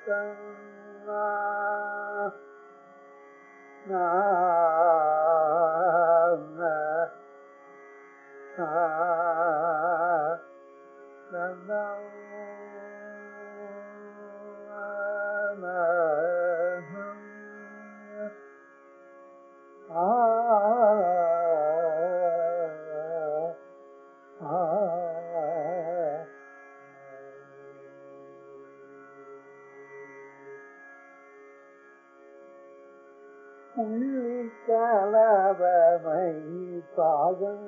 புள்ளி கலவமை பாகம்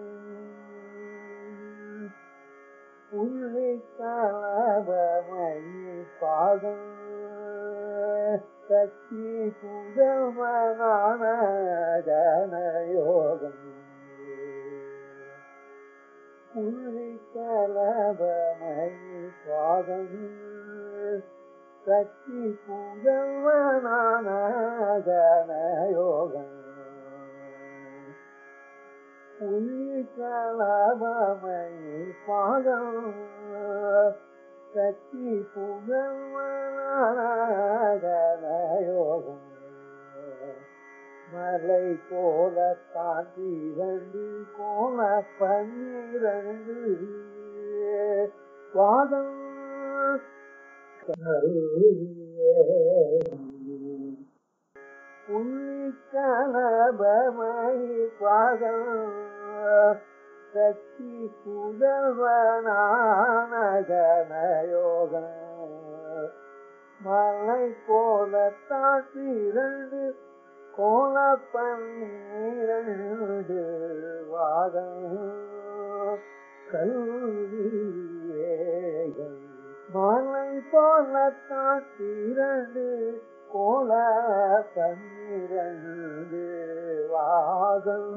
புள்ளி கலவமை பாகம் சக்தி புதமனான ஜனயோகம் புள்ளி கலவமை பாகம் சக்தி புதமனான ஜனயோகம் புள்ளி கலவமை பாகம் சக்தி புகழ்வனயோகம் மலை போல தாண்டி இரண்டு கோல பன்னிரண்டு வாதம் புள்ளி கலபமை பாதம் சக்தி புதல்வனான ஜனயோகம் மலை போல தாத்திரண்டு கோல பன்னிரண்டு வாதம் கல்வி வேகம் மலை போல தாத்திரண்டு கோல பன்னிரண்டு வாதம்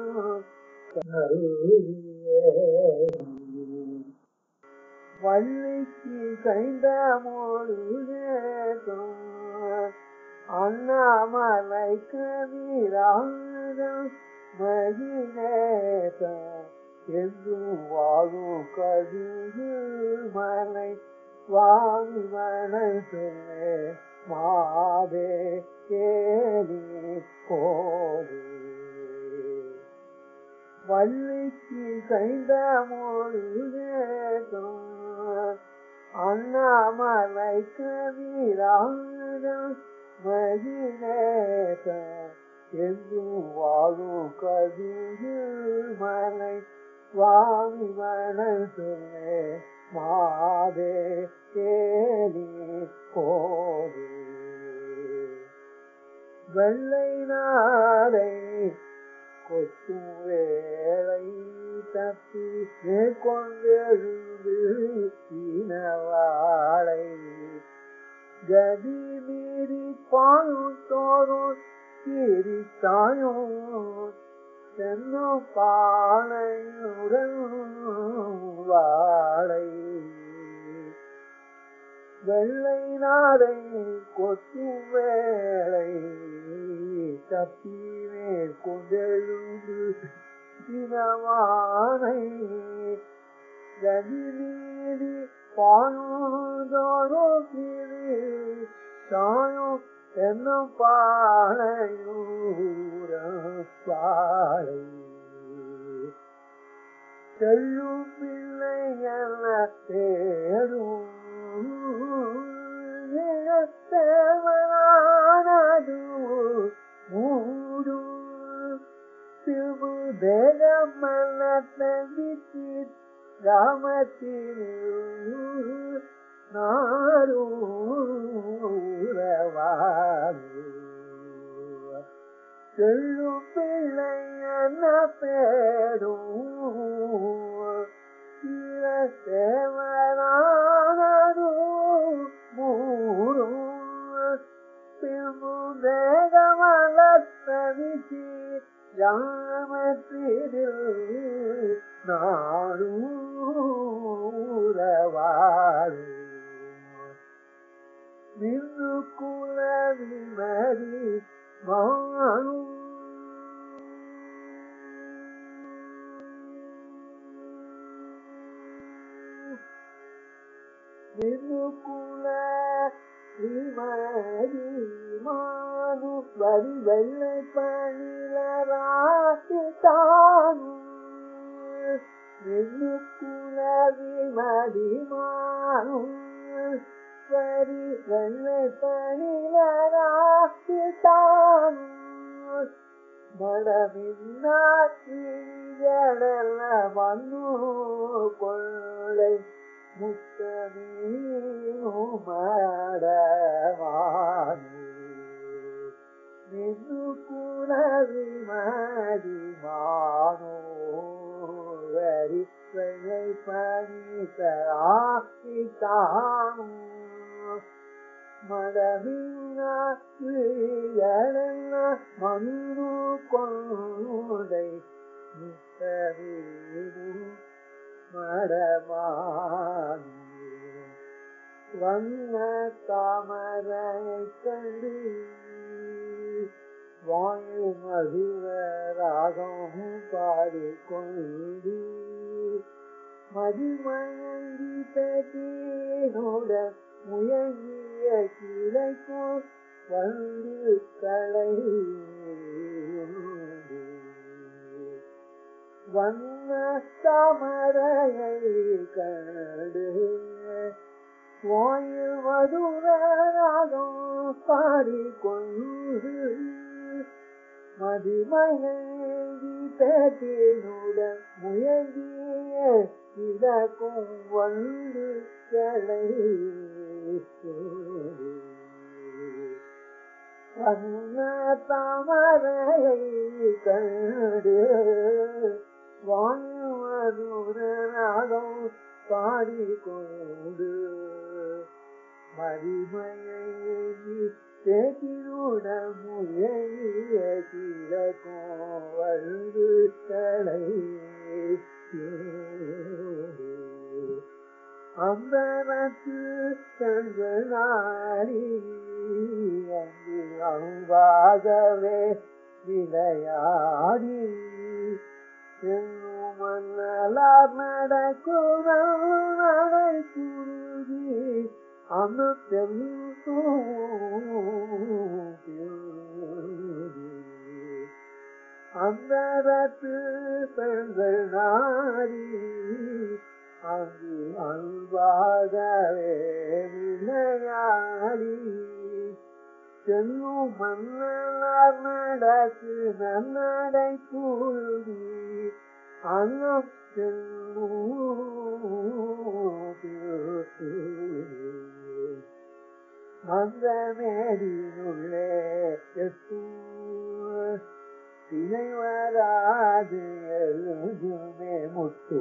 வள்ளிக்கு கைந்த மொழியேதும் அண்ணாமலை கவிராஜம் மகிழேதம் என்றும் வாழும் கவிது மலை வாங்கி மனசே மாதே கேலி கோடி வள்ளிக்கு கைந்த மொழியேதும் அண்ணாமலை கவிராஜம் மகிழேதம் என்றும் வாழும் கவிது மலை வாங்கி மனசே மாதே கேலி கோடி வெள்ளை நாடை கொத்தும் வேளை தப்பி மேற்கொண்டெழுந்து இனவாளை கதி மீறி பாயும் தோறும் சிரித்தாயும் சென்னும் பானையுடன் வாழை வெள்ளை நாடை கொத்தும் வேளை தப்பி மேற்கொண்டெழுந்து தினவானை கதிரீதி பாயுதோரோ கிரி தாயும் என்னும் பானையூர பாலை செல்லும் பிள்ளை என்ன தேடும் தேவனானது மூடும் சிவு தேகமல்ல தந்தித்து ராமத்தில் நாரூரவாது செல்லும் பிள்ளை என்ன பேடும் சில தேவனானது மூடும் பின்பு தேகமல்ல தவிச்சு ராமத்திரில் நாடூரவாடு நின்று குல விமரி வாழும் நின்று குல விமதி மானு வரி வெள்ளை பணிலராசி தானும் வெண்ணுக்குல விமதி மானும் வரி வெள்ளை பணிலராசி தானும் மடமின்னாற்றியடல மண்ணு கொள்ளை முத்தமீனு மடமானு நின்னு குலவி மதி மானோ வரி வெள்ளை பணிதானு மடமின்ன மண்ணு கொண்டை முத்தமீனு மடமானு வண்ண தாமரை கண்டு வாயு மதுர ராகம் பாடிக்கொண்டு மதிமயங்கி பேட்டினோட முயங்கிய கிளைக்கும் வந்து களை வண்ண தாமரையை கண்டு வாயு மதுராகம் பாடிக்கொண்டு மதிமயங்கி பேட்டினுடன் முயங்கிய இதற்கும் வந்து கிளை வண்ண தாமரையை கண்டு வாயு மதுராகம் பாடிக்கொண்டு மதிமையை பேட்டினுட முயங்கிய கிழக்கும் வந்து தலை அம்பரத்து கண்களாரி அங்கு அன்பாகவே விளையாடி என்னும் மன்னலார் நடக்குறல் நடை குருதி அந்த அந்தரத்து பெண்கள் நாடி அங்கு அன்பாகவே விளையாடி செல்லும் மன்னலார் நடக்கு நன்னடை கூடி அன்னம் செல்லும் அந்த மேடினுள்ளே எட்டும் திணை வராது எழுதுமே முத்து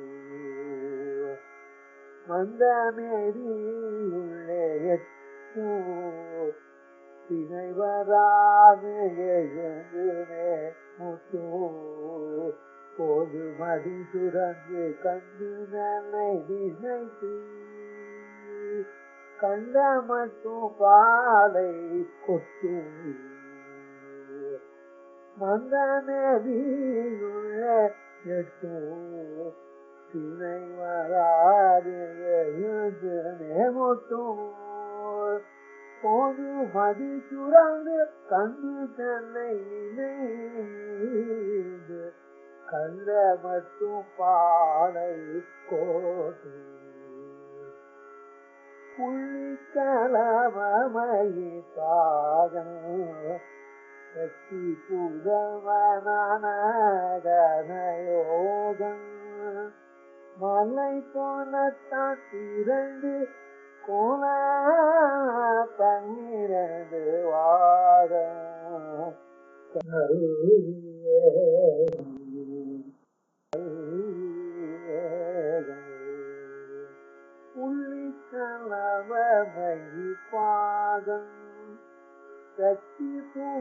மந்த மேடியுள்ளே எட்டும் திணை வராது எழுதுமே முத்து போது மதி சுரந்து கண்டு நன்னை நினைத்து கண்ட மட்டும் பாலை கொட்டு மந்தனதியுள்ள எட்டு திணை வராது எழுதுமே மட்டும் போது மதி சுரந்து கண்டு தன்னை நினைந்து கண்ட மட்டும் பாலை கோட்டு புள்ளிக்கலமயி பாகம் சக்தி புதவனயோகம் மலை போலத்தான் இரண்டு கோல பன்னிரண்டு வாரம் புள்ளிக்கலமயி பாகம் சக்தி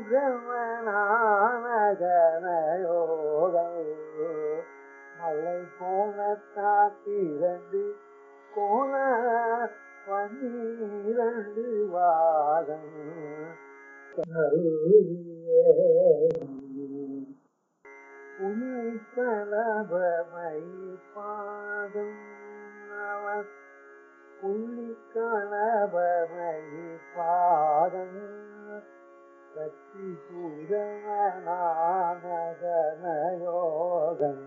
புகவனானகனயோகம் மலை போல தாத்திரண்டு கோல பன்னிரண்டு வாதம் உன்னை பாதம் அவன் புள்ளி கணவனை பாதம் சக்தி பூரணயோகம்